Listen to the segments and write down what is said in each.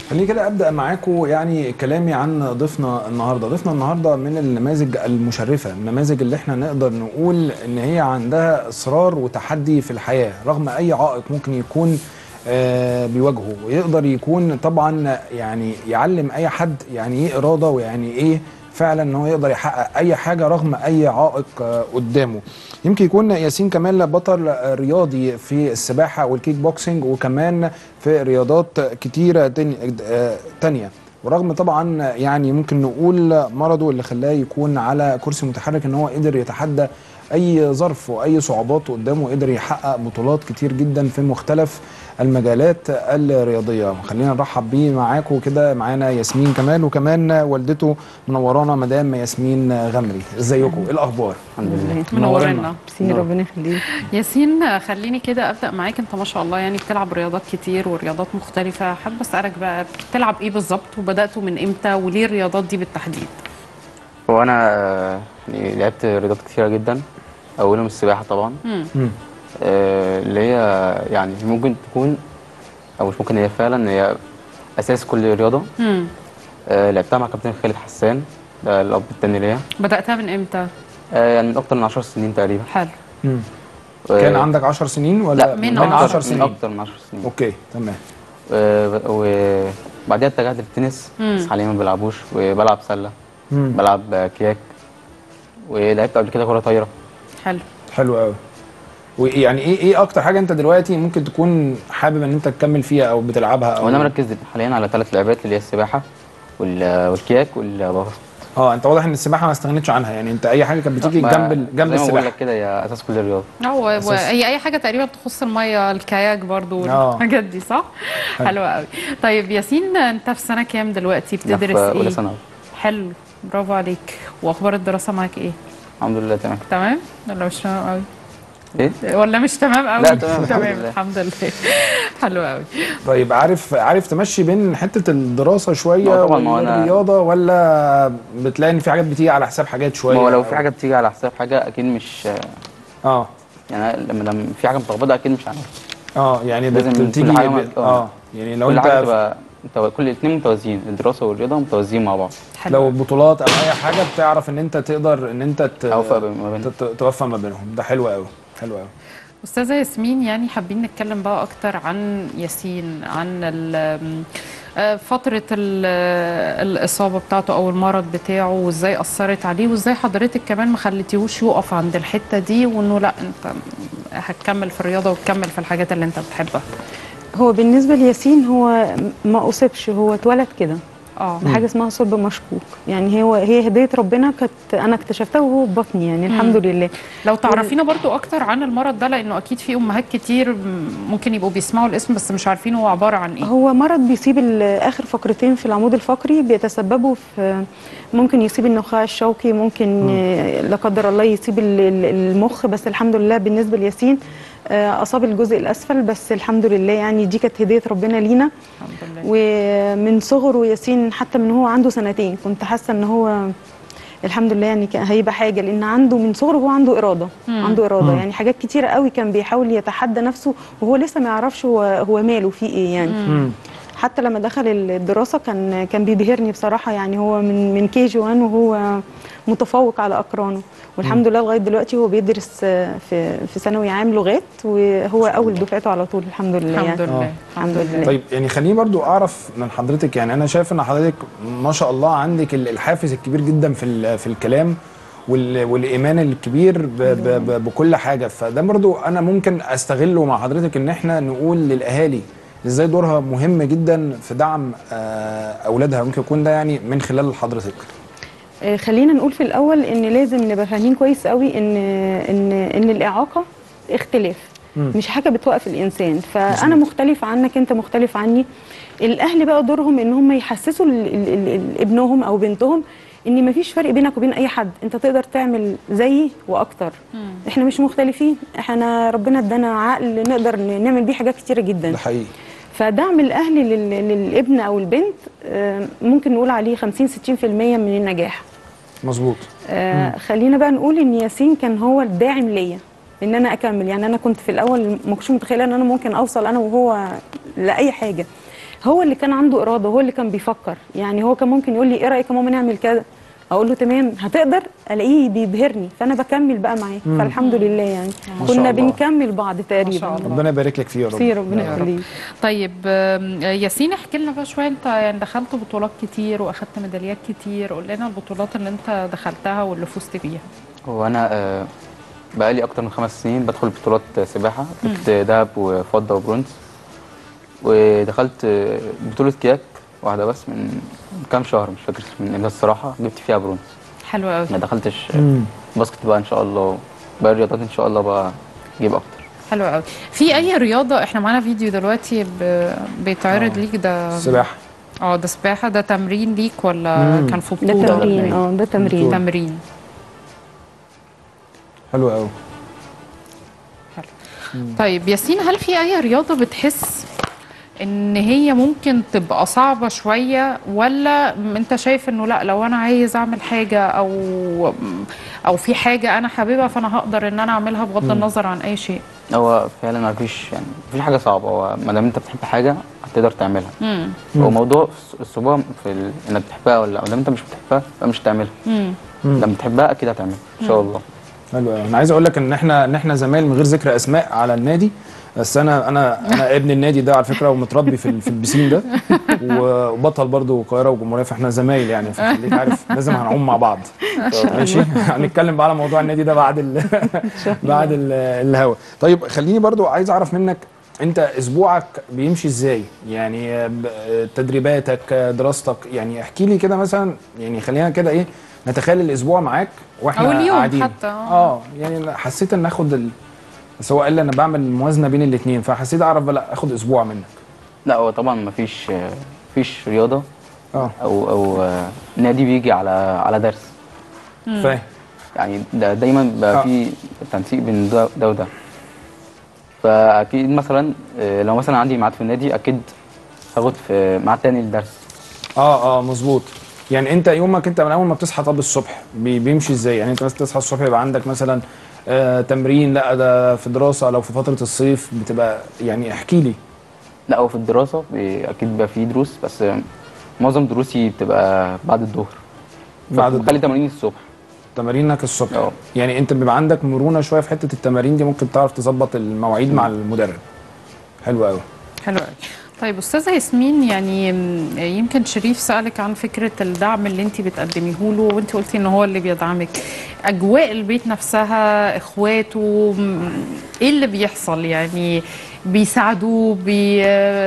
خليني كده ابدا معاكم يعني كلامي عن ضيفنا النهارده ضيفنا النهارده من النماذج المشرفه النماذج اللي احنا نقدر نقول ان هي عندها اصرار وتحدي في الحياه رغم اي عائق ممكن يكون آه بيواجهه ويقدر يكون طبعا يعني يعلم اي حد يعني ايه اراده ويعني ايه فعلا ان هو يقدر يحقق اي حاجه رغم اي عائق آه قدامه يمكن يكون ياسين كمال بطل رياضي في السباحه والكيك بوكسنج وكمان في رياضات كتيره تاني- آه، تانية ورغم طبعا يعني ممكن نقول مرضه اللي خلاه يكون على كرسي متحرك ان هو قدر يتحدى اي ظرف واي صعوبات قدامه وقدر يحقق بطولات كتير جدا في مختلف المجالات الرياضيه خلينا نرحب بيه معاكم كده معانا ياسمين كمال وكمان والدته منورانا مدام ياسمين غمري ازيكم ايه الاخبار الحمد لله منورنا ميرسي ربنا يخليك ياسين خليني كده ابدا معاك انت ما شاء الله يعني بتلعب رياضات كتير ورياضات مختلفه حابه اسالك بقى بتلعب ايه بالظبط وبداتوا من امتى وليه الرياضات دي بالتحديد هو انا آه، يعني لعبت رياضات كتيره جدا اولهم السباحه طبعا مم. مم. آه، اللي هي يعني ممكن تكون او مش ممكن هي فعلا هي اساس كل رياضه مم. آه، لعبتها مع كابتن خالد حسان ده الاب التاني ليا بداتها من امتى آه، يعني من اكتر من 10 سنين تقريبا حلو مم. آه، كان عندك 10 سنين ولا لا من من عشر 10 من سنين اكتر من 10 سنين اوكي تمام آه، وبعدها اتجهت للتنس مم. بس حاليا ما بلعبوش وبلعب سله مم. بلعب آه، كياك ولعبت قبل كده كره طايره حلو حلو قوي ويعني ايه ايه اكتر حاجه انت دلوقتي ممكن تكون حابب ان انت تكمل فيها او بتلعبها او وانا مركز حاليا على ثلاث لعبات اللي هي السباحه وال- والكياك والباسكت اه انت واضح ان السباحه ما استغنيتش عنها يعني انت اي حاجه كانت بتيجي ما- جنب ال- جنب زي ما بقول السباحه لك كده هي اساس كل الرياضه هو أساس. هي اي حاجه تقريبا تخص الميه الكاياك برضو آه. والحاجات دي صح حلو. حلو قوي طيب ياسين انت في سنه كام دلوقتي أنا بتدرس في اولى ايه ثانوي حلو برافو عليك واخبار الدراسه معاك ايه الحمد لله تمام تمام ولا مش تمام قوي ايه ولا مش تمام قوي لا، تمام، الحمد تمام لله. الحمد لله حلو قوي طيب عارف عارف تمشي بين حته الدراسه شويه آه طبعاً، ما هو أنا- والرياضه ولا بتلاقي ان في حاجات بتيجي على حساب حاجات شويه ما هو لو أو- في حاجه بتيجي على حساب حاجه اكيد مش اه يعني أنا لما لما في حاجه متلخبطه اكيد مش عارف اه يعني لازم كل بتيجي حاجة ب- مع- اه يعني لو كل انت حاجه تبقى متو- كل الاثنين متوازيين الدراسه والرياضه متوازيين مع بعض حلو لو بطولات او اي حاجه بتعرف ان انت تقدر ان انت ت- اوفق ما بين ت- توفق ما بينهم ده حلو قوي حلو قوي استاذه ياسمين يعني حابين نتكلم بقى اكتر عن ياسين عن ال- آه، فترة ال- الإصابة بتاعته أو المرض بتاعه وإزاي أثرت عليه وإزاي حضرتك كمان ما خليتيهوش يقف عند الحتة دي وإنه لا أنت هتكمل في الرياضة وتكمل في الحاجات اللي أنت بتحبها. هو بالنسبه لياسين هو ما اصيبش هو اتولد كده اه بحاجه اسمها صلب مشكوك يعني هو هي هديه ربنا كانت انا اكتشفتها وهو في بطني يعني الحمد لله لو تعرفينا برضو أكتر عن المرض ده لأنه أكيد في أمهات كتير ممكن يبقوا بيسمعوا الاسم بس مش عارفين هو عبارة عن إيه. هو مرض بيصيب ال- اخر فقرتين في العمود الفقري بيتسببوا في ممكن يصيب النخاع الشوكي ممكن آه، لا قدر الله يصيب ال- ال- المخ بس الحمد لله بالنسبه لياسين آه، اصاب الجزء الاسفل بس الحمد لله يعني دي كانت هديه ربنا لينا الحمد لله. ومن صغره ياسين حتى من هو عنده سنتين كنت حاسه ان هو الحمد لله يعني كان هيبقى حاجه لان عنده من صغره هو عنده اراده مم. عنده اراده مم. يعني حاجات كتيره قوي كان بيحاول يتحدى نفسه وهو لسه ما يعرفش هو هو ماله فيه ايه يعني مم. حتى لما دخل الدراسه كان كان بيبهرني بصراحه يعني هو من من كي جي 1 وهو متفوق على اقرانه والحمد لله لغايه دلوقتي هو بيدرس آه، في في ثانوي عام لغات وهو اول دفعته على طول الحمد لله الحمد يعني لله الحمد لله طيب يعني خليني برضو اعرف من حضرتك يعني انا شايف ان حضرتك ما شاء الله عندك ال- الحافز الكبير جدا في ال- في الكلام وال- والايمان الكبير ب ب ب بكل حاجه فده برضو انا ممكن استغله مع حضرتك ان احنا نقول للاهالي ازاي دورها مهم جدا في دعم آه، اولادها ممكن يكون ده يعني من خلال حضرتك آه، خلينا نقول في الاول ان لازم نبقى فاهمين كويس قوي ان ان ان الاعاقه اختلاف مم. مش حاجه بتوقف الانسان فانا مختلف عنك انت مختلف عني الاهل بقى دورهم ان هم يحسسوا ال- ال- ال- ال- ابنهم او بنتهم ان مفيش فرق بينك وبين اي حد انت تقدر تعمل زيي واكتر احنا مش مختلفين احنا ربنا ادانا عقل نقدر ن- نعمل بيه حاجات كتيره جدا ده حقيقي فدعم الاهل لل- للابن او البنت آه، ممكن نقول عليه 50 60% من النجاح مظبوط آه خلينا بقى نقول ان ياسين كان هو الداعم ليا ان انا اكمل يعني انا كنت في الاول ما كنتش متخيله ان انا ممكن اوصل انا وهو لاي حاجه هو اللي كان عنده اراده هو اللي كان بيفكر يعني هو كان ممكن يقول لي ايه رايك يا ماما نعمل كذا اقول له تمام هتقدر الاقيه بيبهرني فانا بكمل بقى معاه فالحمد لله يعني ما شاء كنا الله. بنكمل بعض ما تقريبا شاء الله. ربنا يبارك لك فيه يا رب كتير ربنا يا رب. يخليك طيب آم، ياسين احكي لنا بقى شويه انت يعني دخلت بطولات كتير واخدت ميداليات كتير قول لنا البطولات اللي انت دخلتها واللي فزت بيها هو انا آه، بقالي اكتر من خمس سنين بدخل بطولات سباحه جبت ذهب وفضه وبرونز ودخلت آه، بطوله كياك واحده بس من كام شهر مش فاكر من امتى الصراحه جبت فيها برونز حلو قوي ما دخلتش مم. باسكت بقى ان شاء الله باقي الرياضات ان شاء الله بقى اجيب اكتر حلو قوي في اي رياضه احنا معانا فيديو دلوقتي ب... بيتعرض ليك ده سباحه اه ده سباحه ده تمرين ليك ولا مم. كان في ده بطوله تمرين اه ده تمرين تمرين حلو قوي طيب ياسين هل في اي رياضه بتحس ان هي ممكن تبقى صعبه شويه ولا انت شايف انه لا لو انا عايز اعمل حاجه او او في حاجه انا حاببها فانا هقدر ان انا اعملها بغض النظر عن اي شيء هو فعلا ما فيش يعني ما فيش حاجه صعبه هو ما دام انت بتحب حاجه هتقدر تعملها امم هو موضوع الصعوبه في ال... انك تحبها ولا لا ما دام انت مش بتحبها فمش هتعملها امم لما بتحبها اكيد هتعملها ان شاء الله حلو قوي انا عايز اقول لك ان احنا ان احنا زمايل من غير ذكر اسماء على النادي بس انا انا انا ابن النادي ده على فكره ومتربي في ال- في البسين ده وبطل برضو القاهره وجمهوريه فاحنا زمايل يعني فخليك عارف لازم هنعوم مع بعض ماشي هنتكلم بقى على موضوع النادي ده بعد ال بعد ال- الهوا طيب خليني برضو عايز اعرف منك انت اسبوعك بيمشي ازاي يعني ب- تدريباتك دراستك يعني احكي لي كده مثلا يعني خلينا كده ايه نتخيل الاسبوع معاك واحنا أو اليوم قاعدين حتى، آه. اه يعني أنا حسيت ان اخد ال... بس هو قال لي انا بعمل موازنه بين الاثنين فحسيت اعرف لا اخد اسبوع منك لا هو طبعا ما فيش فيش رياضه اه او او آه، نادي بيجي على على درس فاهم يعني ده دايما بقى آه. في تنسيق بين ده ده وده فاكيد مثلا آه، لو مثلا عندي ميعاد في النادي اكيد هاخد في ميعاد تاني للدرس اه اه مظبوط يعني انت يومك انت من اول ما بتصحى طب الصبح بي بيمشي ازاي يعني انت مثلا تصحى الصبح يبقى عندك مثلا آه تمرين لا ده في دراسه لو في فتره الصيف بتبقى يعني احكي لي لا هو في الدراسه بي- اكيد بيبقى في دروس بس آه، معظم دروسي بتبقى بعد الظهر بعد بخلي تمارين الصبح تمارينك الصبح اه. يعني انت بيبقى عندك مرونه شويه في حته التمارين دي ممكن تعرف تظبط المواعيد مع المدرب حلو قوي حلو قوي طيب استاذه ياسمين يعني م- يمكن شريف سالك عن فكره الدعم اللي انت بتقدميه له وانت قلتي ان هو اللي بيدعمك اجواء البيت نفسها اخواته م- ايه اللي بيحصل يعني بيساعدوه بي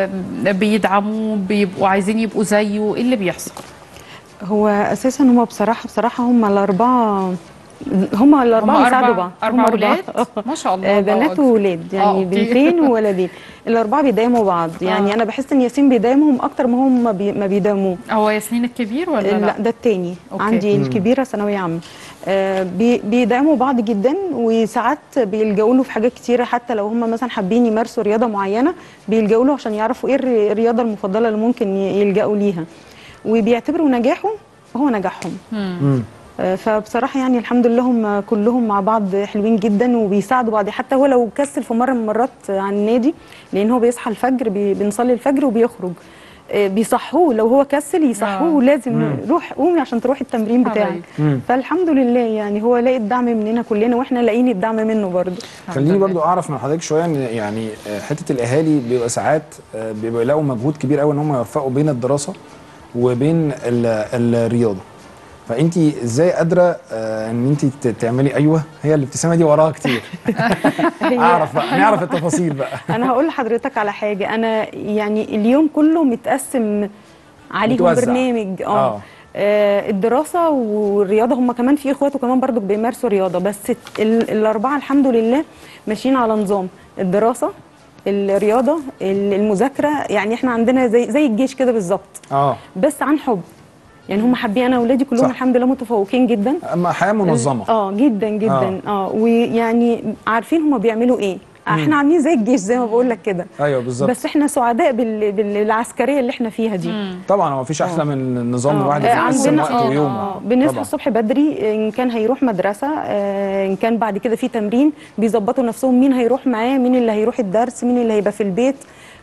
بيدعموه بيبقوا عايزين يبقوا زيه ايه اللي بيحصل هو اساسا هم بصراحه بصراحه هم الاربعه هم الاربعه هم بيساعدوا أربع- بعض أربع هم أولاد؟ ما شاء الله، آه، الله بنات أكبر. وولاد آه، يعني أوكي. بنتين وولدين الاربعه بيدايموا بعض يعني آه. انا بحس ان ياسين بيدايمهم اكتر ما هم ما بي- ما بيدايموه هو ياسمين الكبير ولا لا, لا ده التاني أوكي. عندي الكبيره ثانويه عامه آه، بي- بيدعموا بعض جدا وساعات بيلجأوا له في حاجات كتيره حتى لو هم مثلا حابين يمارسوا رياضه معينه بيلجأوا له عشان يعرفوا ايه الر- الرياضه المفضله اللي ممكن ي- يلجأوا ليها وبيعتبروا نجاحه هو نجاحهم امم آه، فبصراحه يعني الحمد لله هم كلهم مع بعض حلوين جدا وبيساعدوا بعض حتى هو لو كسل في مره من المرات عن النادي لان هو بيصحى الفجر بي- بنصلي الفجر وبيخرج آه، بيصحوه لو هو كسل يصحوه آه. لازم روح قومي عشان تروحي التمرين بتاعك حبايبي. مم. فالحمد لله يعني هو لاقي الدعم مننا كلنا واحنا لاقيين الدعم منه برضه خليني الحمد برضو اعرف من حضرتك شويه ان يعني آه، حته الاهالي بيبقى ساعات آه، بيبقى يلاقوا مجهود كبير قوي ان هم يوفقوا بين الدراسه وبين ال- الرياضه فانت ازاي قادره آه، ان انت ت- تعملي ايوه هي الابتسامه دي وراها كتير هي- اعرف بقى نعرف التفاصيل بقى انا هقول لحضرتك على حاجه انا يعني اليوم كله متقسم عليهم متوزع. برنامج آه. اه آه، الدراسه والرياضه هم كمان في اخوات وكمان برضو بيمارسوا رياضه بس ال- الاربعه الحمد لله ماشيين على نظام الدراسه الرياضه ال- المذاكره يعني احنا عندنا زي زي الجيش كده بالظبط اه بس عن حب يعني هم حابين انا واولادي كلهم صح. الحمد لله متفوقين جدا اما حياه منظمه اه جدا جدا اه, ويعني عارفين هم بيعملوا ايه احنا عاملين زي الجيش زي ما بقول لك كده ايوه بالظبط بس احنا سعداء بال... بالعسكريه اللي احنا فيها دي طبعا هو مفيش احلى من النظام آه. الواحد آه، يقسم عندنا وقته آه، ويومه آه. بنصحى طبعاً. الصبح بدري ان كان هيروح مدرسه آه، ان كان بعد كده في تمرين بيظبطوا نفسهم مين هيروح معاه مين اللي هيروح الدرس مين اللي هيبقى في البيت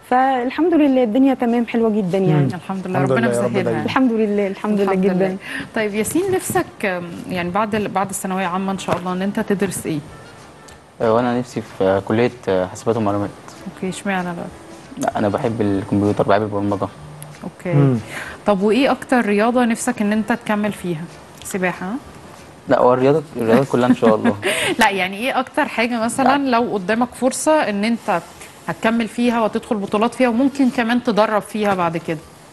فالحمد لله الدنيا تمام حلوه جدا يعني الحمد لله الحمد ربنا لله يا رب مسهلها دايما. الحمد لله الحمد لله جدا طيب ياسين نفسك آم، يعني بعد ال- بعد الثانويه عامه ان شاء الله ان انت تدرس ايه؟ آه، وانا نفسي في آه، كليه آه، حاسبات ومعلومات اوكي اشمعنى بقى؟ لا، انا بحب الكمبيوتر بحب البرمجه اوكي مم. طب وايه اكتر رياضه نفسك ان انت تكمل فيها؟ سباحه ها؟ لا هو الرياضه الرياضه كلها ان شاء الله لا يعني ايه اكتر حاجه مثلا لو قدامك فرصه ان انت هتكمل فيها وتدخل بطولات فيها وممكن كمان تدرب فيها بعد كده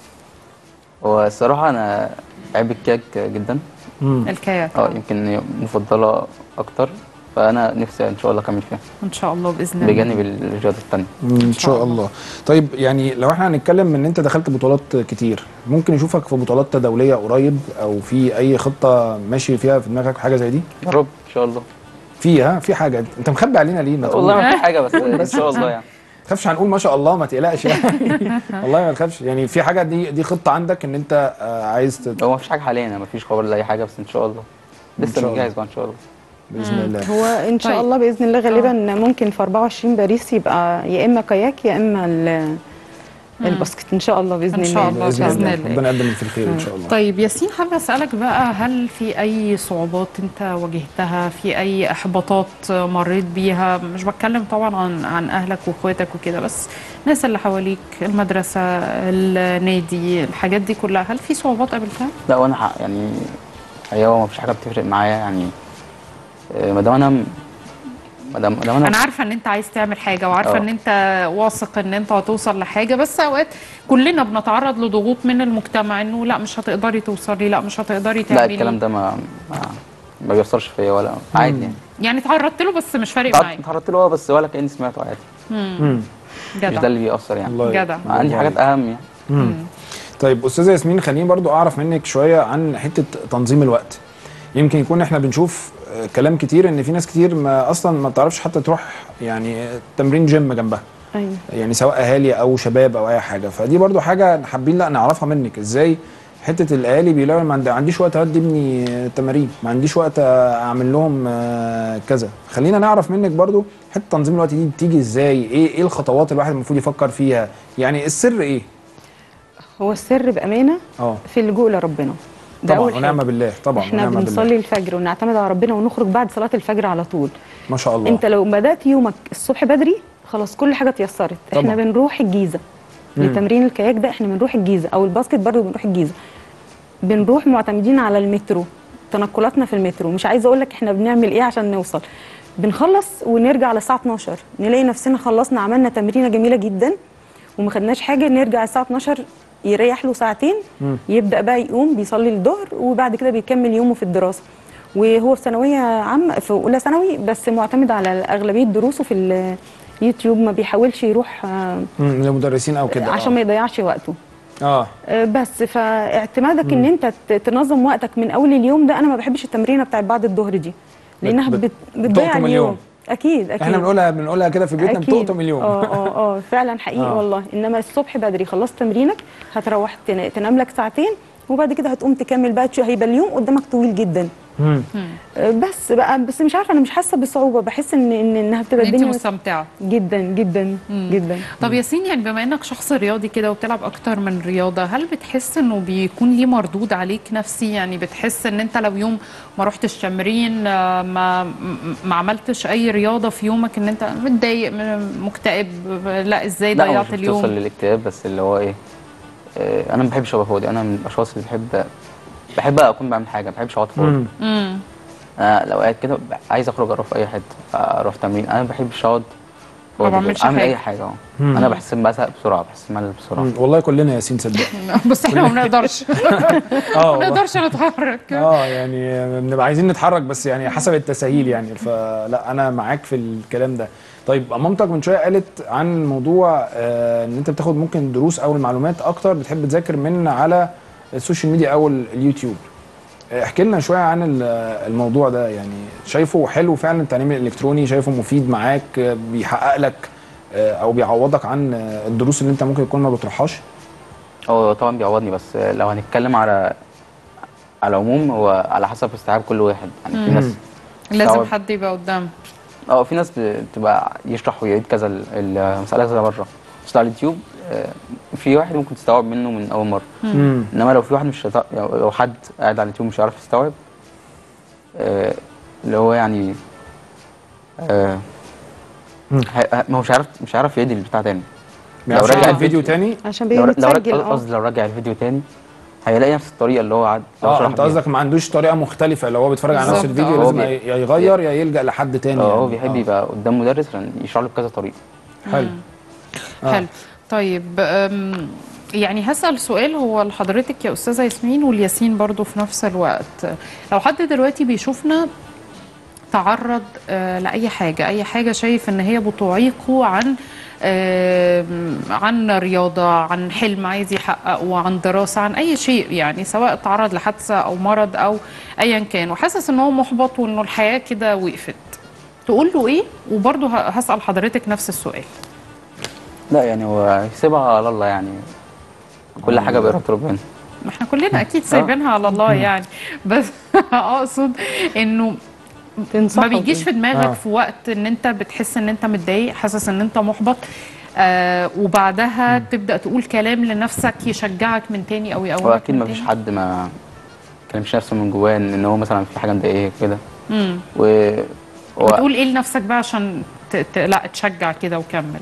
هو الصراحه انا بحب الكيك جدا مم. الكاياك اه يمكن هي مفضله اكتر فانا نفسي ان شاء الله اكمل فيها ان شاء الله باذن الله بجانب الرياضه التانيه ان شاء الله طيب يعني لو احنا هنتكلم ان انت دخلت بطولات كتير ممكن نشوفك في بطولات دوليه قريب او في اي خطه ماشي فيها في دماغك حاجه زي دي يا رب ان شاء الله فيها في حاجه انت مخبي علينا ليه ما تقول والله ما في حاجه بس ان شاء الله يعني ما تخافش هنقول ما شاء الله ما تقلقش يعني والله ما تخافش يعني في حاجه دي دي خطه عندك ان انت آه، عايز تت... هو ما فيش حاجه حاليا ما فيش خبر لاي حاجه بس ان شاء الله إن لسه شاء الله. بنجهز بقى ان شاء الله باذن الله هو ان شاء طيب. الله باذن الله غالبا ممكن في 24 باريس يبقى يا اما كاياك يا اما ال- الباسكت ان شاء الله باذن إن شاء الله الله. بإذن الله. ربنا يقدم في الخير ان شاء الله طيب ياسين حابه اسالك بقى هل في اي صعوبات انت واجهتها في اي احباطات مريت بيها مش بتكلم طبعا عن عن اهلك واخواتك وكده بس الناس اللي حواليك المدرسه النادي الحاجات دي كلها هل في صعوبات قابلتها لا وانا حق يعني هي هو ما فيش حاجه بتفرق معايا يعني آه، ما دام انا ما دام ما دام انا انا عارفه ان انت عايز تعمل حاجه وعارفه آه. ان انت واثق ان انت هتوصل لحاجه بس اوقات كلنا بنتعرض لضغوط من المجتمع انه لا مش هتقدري توصلي لا مش هتقدري لا تعملي الكلام ده ما ما, ما بيأثرش فيا ولا عادي يعني يعني تعرضت له بس مش فارق تعرضت معاك تعرضت له آه، بس ولا كأني سمعته عادي مم. مش ده جدع اللي بيأثر يعني الله جدع. الله عندي حاجات عليك. اهم يعني مم. طيب استاذه ياسمين خليني برضو اعرف منك شويه عن حته تنظيم الوقت يمكن يكون احنا بنشوف آه، كلام كتير ان في ناس كتير ما اصلا ما بتعرفش حتى تروح يعني تمرين جيم جنبها ايوه يعني سواء اهالي او شباب او اي حاجه فدي برضو حاجه حابين لا نعرفها منك ازاي حته الاهالي بيلاقوا ما عندي- عنديش وقت اودي ابني تمارين ما عنديش وقت اعمل لهم آه، كذا خلينا نعرف منك برضو حته تنظيم الوقت دي بتيجي ازاي ايه ايه الخطوات الواحد المفروض يفكر فيها يعني السر ايه هو السر بامانه اه في اللجوء لربنا ده طبعا اول ونعم حاجه بالله طبعا احنا ونعم بالله بنصلي الفجر ونعتمد على ربنا ونخرج بعد صلاه الفجر على طول ما شاء الله انت لو بدات يومك الصبح بدري خلاص كل حاجه اتيسرت طبعا. احنا بنروح الجيزه مم. لتمرين الكاياك ده احنا بنروح الجيزه او الباسكت برضو بنروح الجيزه بنروح معتمدين على المترو تنقلاتنا في المترو مش عايزه اقول لك احنا بنعمل ايه عشان نوصل بنخلص ونرجع على الساعه 12 نلاقي نفسنا خلصنا عملنا تمرينه جميله جدا وما خدناش حاجه نرجع الساعه 12 يريح له ساعتين مم. يبدا بقى يقوم بيصلي الظهر وبعد كده بيكمل يومه في الدراسه وهو في ثانويه عامه في اولى ثانوي بس معتمد على اغلبيه دروسه في اليوتيوب ما بيحاولش يروح آه، مم، لمدرسين او كده عشان ما يضيعش وقته اه آه، بس فاعتمادك ان انت ت- تنظم وقتك من اول اليوم ده انا ما بحبش التمرينه بتاعت بعد الظهر دي لانها بت- بت... بتضيع بتقطم اليوم اليوم. اكيد اكيد احنا بنقولها بنقولها كده في بيتنا أكيد. بتقطم اليوم اه اه اه فعلا حقيقي آه. آه. والله انما الصبح بدري خلصت تمرينك هتروح تنا- تنام لك ساعتين وبعد كده هتقوم تكمل بقى تشو- هيبقى اليوم قدامك طويل جدا مم. آه، بس بقى بس مش عارفه انا مش حاسه بصعوبه بحس ان ان انها بتبقى انت الدنيا مستمتعه جدا جدا جدا طب ياسين يعني بما انك شخص رياضي كده وبتلعب اكتر من رياضه هل بتحس انه بيكون ليه مردود عليك نفسي يعني بتحس ان انت لو يوم ما رحتش تمرين آه، ما م- ما عملتش اي رياضه في يومك ان انت متضايق م- مكتئب لا ازاي لا هو ضيعت مش بتوصل اليوم للاكتئاب بس اللي هو ايه آه، انا ما بحبش ابقى فاضي انا من الاشخاص اللي بحب بحب اكون بعمل حاجه ما بحبش اقعد فاضي مم. امم انا لو قاعد كده عايز اخرج اروح في اي حته اروح تمرين انا ما بحبش اقعد ما فاضي بعملش كده. اعمل حاجة. اي حاجه اه مم. انا بحس بزهق بسرعه بحس بملل بسرعه مم. والله كلنا ياسين صدق بس احنا ما بنقدرش اه ما والله. نقدرش نتحرك اه يعني بنبقى عايزين نتحرك بس يعني حسب التساهيل يعني فلا انا معاك في الكلام ده طيب مامتك من شويه قالت عن موضوع آه ان انت بتاخد ممكن دروس او المعلومات اكتر بتحب تذاكر من على السوشيال ميديا او ال- اليوتيوب آه، احكي لنا شويه عن ال- الموضوع ده يعني شايفه حلو فعلا التعليم الالكتروني شايفه مفيد معاك آه، بيحقق لك آه، او بيعوضك عن آه، الدروس اللي انت ممكن تكون ما بتروحهاش هو طبعا بيعوضني بس لو هنتكلم على على العموم هو على حسب استيعاب كل واحد يعني في مم. ناس لازم صعب. حد يبقى قدام اه في ناس بتبقى يشرح ويعيد كذا ال- المساله كذا مره بس على اليوتيوب آه، في واحد ممكن تستوعب منه من اول مره مم. انما لو في واحد مش هتع... لو لو حد قاعد على اليوتيوب مش هيعرف يستوعب آه، اللي هو يعني آه، مم. هي- ما هو مش عارف مش عارف يدي البتاع تاني يعني لو رجع رجع الفيديو تاني عشان لو بيبقى لو متسجل رجع اه قصدي لو رجع الفيديو تاني هيلاقي نفس الطريقه اللي هو عاد لو اه شرح انت بيها. قصدك ما عندوش طريقه مختلفه لو هو بيتفرج على نفس بالظبط، الفيديو اه. لازم هو يا يا يغير يا يلجا لحد تاني اه هو يعني. بيحب آه. يبقى قدام مدرس عشان يشرح له بكذا طريقه حلو آه. حلو طيب أم، يعني هسأل سؤال هو لحضرتك يا أستاذة ياسمين والياسين برضو في نفس الوقت لو حد دلوقتي بيشوفنا تعرض آه، لأي حاجة أي حاجة شايف إن هي بتعيقه عن آم، عن رياضة عن حلم عايز يحققه عن دراسة عن أي شيء يعني سواء تعرض لحادثة أو مرض أو أيا كان وحاسس إن هو محبط وإنه الحياة كده وقفت تقول له إيه وبرضه ه- هسأل حضرتك نفس السؤال لا يعني هو يسيبها على الله يعني كل حاجه بإرادة ربنا ما احنا كلنا اكيد سايبينها على الله يعني بس اقصد انه ما تنصحه بيجيش في دماغك آه. في وقت ان انت بتحس ان انت متضايق حاسس ان انت محبط آه وبعدها تبدا تقول كلام لنفسك يشجعك من تاني او يقومك هو اكيد من ما فيش تاني. حد ما كلمش نفسه من جواه ان إن هو مثلا في حاجه مضايقاه كده امم و هو وتقول ايه لنفسك بقى عشان ت... ت... لا تشجع كده وكمل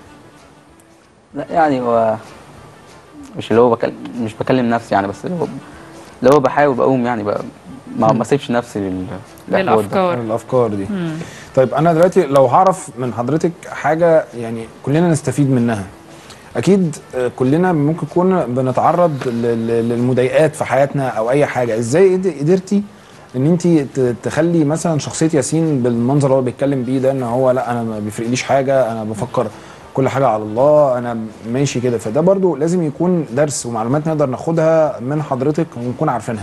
لا يعني هو مش اللي هو بكلم مش بكلم نفسي يعني بس اللي هو اللي هو بحاول بقوم يعني بقى ما ما اسيبش نفسي لل للإحباط ده. للافكار الافكار دي مم. طيب انا دلوقتي لو هعرف من حضرتك حاجه يعني كلنا نستفيد منها اكيد آه، كلنا ممكن نكون بنتعرض ل- ل- للمضايقات في حياتنا او اي حاجه ازاي قد- قدرتي ان انت ت- تخلي مثلا شخصيه ياسين بالمنظر اللي هو بيتكلم بيه ده ان هو لا انا ما بيفرقليش حاجه انا بفكر كل حاجه على الله انا ماشي كده فده برضو لازم يكون درس ومعلومات نقدر ناخدها من حضرتك ونكون عارفينها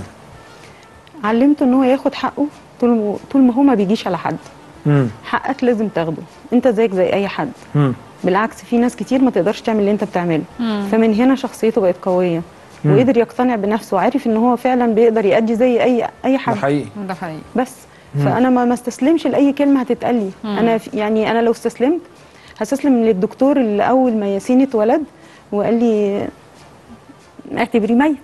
علمته ان هو ياخد حقه طول ما طول ما هو ما بيجيش على حد امم حقك لازم تاخده انت زيك زي اي حد امم بالعكس في ناس كتير ما تقدرش تعمل اللي انت بتعمله مم. فمن هنا شخصيته بقت قويه مم. وقدر يقتنع بنفسه وعارف ان هو فعلا بيقدر يأدي زي اي اي ده حد حقيقي ده حقيقي بس فانا ما ما استسلمش لاي كلمه هتتقال لي مم. انا في- يعني انا لو استسلمت هستسلم للدكتور اللي اول ما ياسين اتولد وقال لي اعتبريه ميت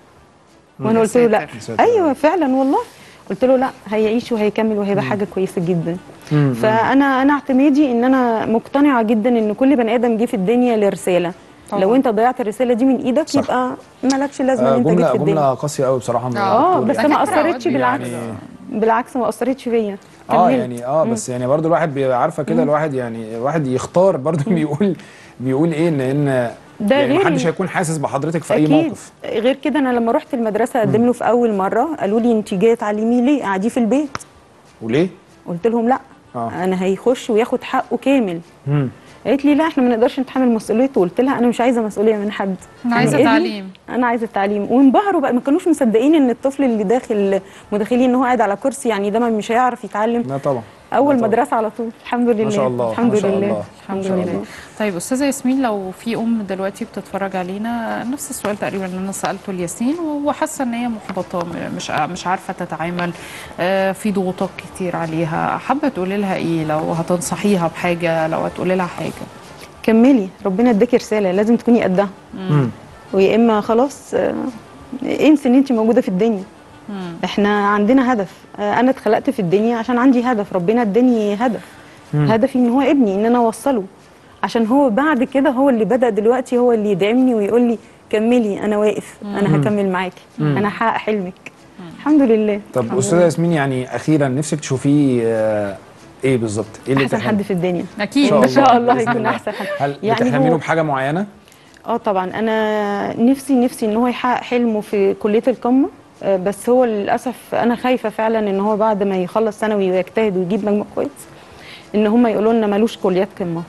وانا يا قلت له لا ساتر. يا ساتر. ايوه فعلا والله قلت له لا هيعيش وهيكمل وهيبقى حاجه كويسه جدا مم. فانا انا اعتمادي ان انا مقتنعه جدا ان كل بني ادم جه في الدنيا لرساله طبعا. لو انت ضيعت الرساله دي من ايدك صح. يبقى مالكش لازمه ان آه، انت جيت جمله في الدنيا جمله قاسيه قوي بصراحه من اه الدكتور بس يعني. ما دكاترة اثرتش أوقات بالعكس يعني- بالعكس ما اثرتش فيا اه كملت. يعني اه بس يعني برضو الواحد بيبقى عارفه كده الواحد يعني الواحد يختار برضو بيقول بيقول ايه ان ان ده يعني غير محدش ال- هيكون حاسس بحضرتك في اي أكيد. موقف غير كده انا لما رحت المدرسه اقدم له في اول مره قالوا لي انت جايه تعلميه ليه قاعديه في البيت وليه؟ قلت لهم لا آه. انا هيخش وياخد حقه كامل مم. قالت لي لا احنا ما نقدرش نتحمل مسؤوليته قلت لها انا مش عايزه مسؤوليه من حد أنا عايزة ابني- تعليم. انا عايزه التعليم وانبهروا بقى ما كانوش مصدقين ان الطفل اللي داخل متخيلين ان هو قاعد على كرسي يعني ده ما مش هيعرف يتعلم لا طبعا اول لا طبعا. مدرسه على طول الحمد لله ما شاء الله الحمد ما شاء لله الله الحمد ما شاء لله الله. طيب استاذه ياسمين لو في ام دلوقتي بتتفرج علينا نفس السؤال تقريبا اللي انا سالته لياسين وحاسه ان هي محبطه م- مش مش عارفه تتعامل آه، في ضغوطات كتير عليها حابه تقولي لها ايه لو هتنصحيها بحاجه لو هتقولي لها حاجه كملي ربنا اداكي رساله لازم تكوني قدها مم. ويا اما خلاص آه، انسي ان انت موجوده في الدنيا مم. احنا عندنا هدف آه، انا اتخلقت في الدنيا عشان عندي هدف ربنا اداني هدف مم. هدفي ان هو ابني ان انا اوصله عشان هو بعد كده هو اللي بدا دلوقتي هو اللي يدعمني ويقول لي كملي انا واقف انا هكمل معاكي انا هحقق حلمك الحمد لله طب الحمد استاذه لله. ياسمين يعني اخيرا نفسك تشوفيه آه، ايه بالظبط؟ ايه اللي احسن بتحلم- حد في الدنيا اكيد ان شاء الله بإذن هيكون الله. احسن حد هل يعني بتحلمي هو- له بحاجه معينه؟ اه طبعا انا نفسي نفسي ان هو يحقق حلمه في كليه القمه آه، بس هو للاسف انا خايفه فعلا ان هو بعد ما يخلص ثانوي ويجتهد ويجيب مجموع كويس ان هم يقولوا لنا ملوش كليات قمه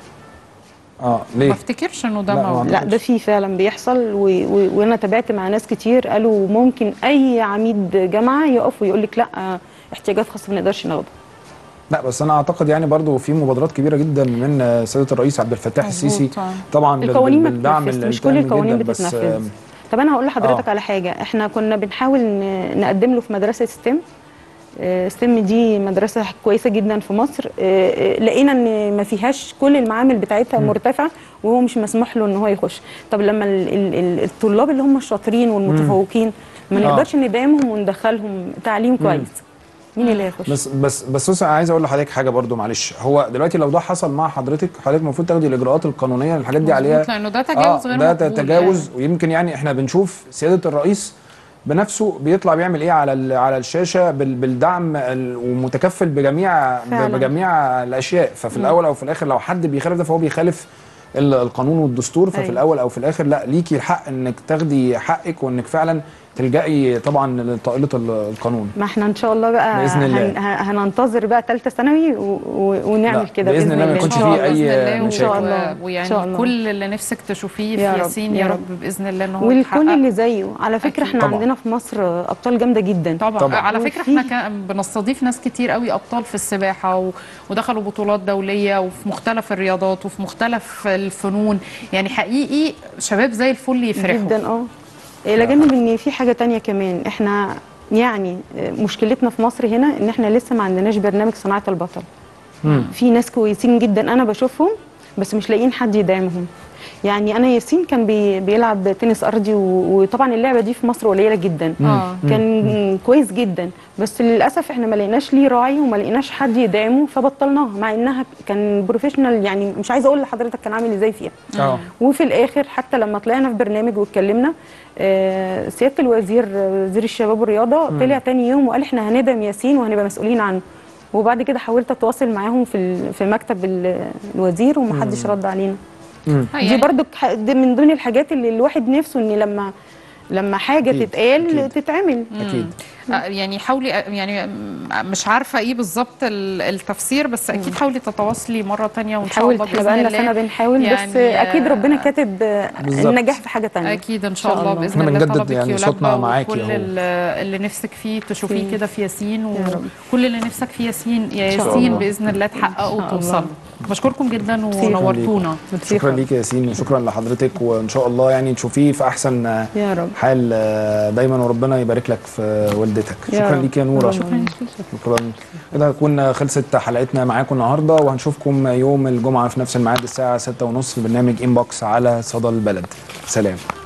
اه ما ليه؟ افتكرش انه ده لا، ما موجود لا ده فيه فعلا بيحصل و... و... وانا تابعت مع ناس كتير قالوا ممكن اي عميد جامعه يقف ويقول لك لا آه، احتياجات خاصه ما نقدرش ناخده لا بس انا اعتقد يعني برضو في مبادرات كبيره جدا من آه، سياده الرئيس عبد الفتاح مظبوط، السيسي آه. طبعا بال- القوانين ما بالدعم بتتنفذ مش التام كل القوانين جداً، بس آه، بتتنفذ طب انا هقول لحضرتك آه. على حاجه احنا كنا بنحاول ن- نقدم له في مدرسه ستيم ستيم دي مدرسه كويسه جدا في مصر آه، آه، لقينا ان ما فيهاش كل المعامل بتاعتها مرتفعه وهو مش مسموح له ان هو يخش طب لما ال- ال- ال- الطلاب اللي هم الشاطرين والمتفوقين ما آه. نقدرش ندعمهم وندخلهم تعليم كويس مين اللي هيخش بس بس بس بص انا عايز اقول لحضرتك حاجه برضو معلش هو دلوقتي لو ده حصل مع حضرتك حضرتك المفروض تاخدي الاجراءات القانونيه الحاجات دي عليها مظبوط، لانه ده تجاوز غير ده مقبول تجاوز يعني. ويمكن يعني احنا بنشوف سياده الرئيس بنفسه بيطلع بيعمل ايه على ال- على الشاشه بال- بالدعم ال- ومتكفل بجميع فعلا. بجميع الاشياء ففي الاول او في الاخر لو حد بيخالف ده فهو بيخالف ال- القانون والدستور ففي أيوة. الاول او في الاخر لا ليكي الحق انك تاخدي حقك وانك فعلا تلجئي طبعا لطائله ال- القانون ما احنا ان شاء الله بقى بإذن الله. هن- ه- هننتظر بقى ثالثه ثانوي و- و- ونعمل لا، كده بإذن الله ما إن يكونش شاء فيه الله. أي بإذن الله إن شاء و- الله. إن شاء ويعني الله. كل اللي نفسك تشوفيه يا في رب، ياسين يا يا رب. رب باذن الله ان هو والكل يتحقق. اللي زيه على فكره أكيد. احنا طبعا. عندنا في مصر ابطال جامده جدا طبعا, طبعاً. على فكره وفي- احنا كان بنستضيف ناس كتير قوي ابطال في السباحه و... ودخلوا بطولات دوليه وفي مختلف الرياضات وفي مختلف الفنون يعني حقيقي شباب زي الفل يفرحوا جدا اه الى جانب ان في حاجه تانية كمان احنا يعني مشكلتنا في مصر هنا ان احنا لسه ما عندناش برنامج صناعه البطل في ناس كويسين جدا انا بشوفهم بس مش لاقيين حد يدعمهم يعني انا ياسين كان بي بيلعب تنس ارضي و- وطبعا اللعبه دي في مصر قليله جدا اه كان كويس جدا بس للاسف احنا ما لقيناش ليه راعي وما لقيناش حد يدعمه فبطلناها مع انها كان بروفيشنال يعني مش عايزه اقول لحضرتك كان عامل ازاي فيها اه وفي الاخر حتى لما طلعنا في برنامج واتكلمنا آه، سياده الوزير آه، وزير الشباب والرياضه طلع تاني يوم وقال احنا هندعم ياسين وهنبقى مسؤولين عنه وبعد كده حاولت اتواصل معاهم في ال- في مكتب ال- الوزير ومحدش رد علينا مم. آه، دي يعني برضو ح- دي من ضمن الحاجات اللي الواحد نفسه ان لما لما حاجه أكيد، تتقال أكيد. تتعمل اكيد آه، يعني حاولي يعني م- مش عارفه ايه بالظبط ال- التفسير بس اكيد حاولي تتواصلي مره تانية وان شاء حاولت الله احنا باذن بقالنا الله سنه بنحاول بس يعني، اكيد ربنا آه، كاتب آه، بالظبط. النجاح في حاجه تانية اكيد ان شاء إن شاء الله الله. باذن إحنا الله بنجدد طلبك يعني يلبى صوتنا معاكي وكل أهو. ال- اللي نفسك فيه تشوفيه فيه. كده في ياسين يا رب. وكل اللي نفسك فيه ياسين يا إن شاء ياسين الله. باذن الله تحققه إن شاء الله. وتوصلوا بشكركم جدا ميرسي. ونورتونا ميرسي شكرا خالص. ليك يا ياسين وشكرا لحضرتك وان شاء الله يعني تشوفيه في احسن آه، يا رب حال آه، دايما وربنا يبارك لك في والدتك يا شكرا رب. ليك يا نوره شكراً. شكرا كده تكون خلصت حلقتنا معاكم النهارده وهنشوفكم يوم الجمعه في نفس الميعاد الساعه 6:30 في برنامج انبوكس على صدى البلد سلام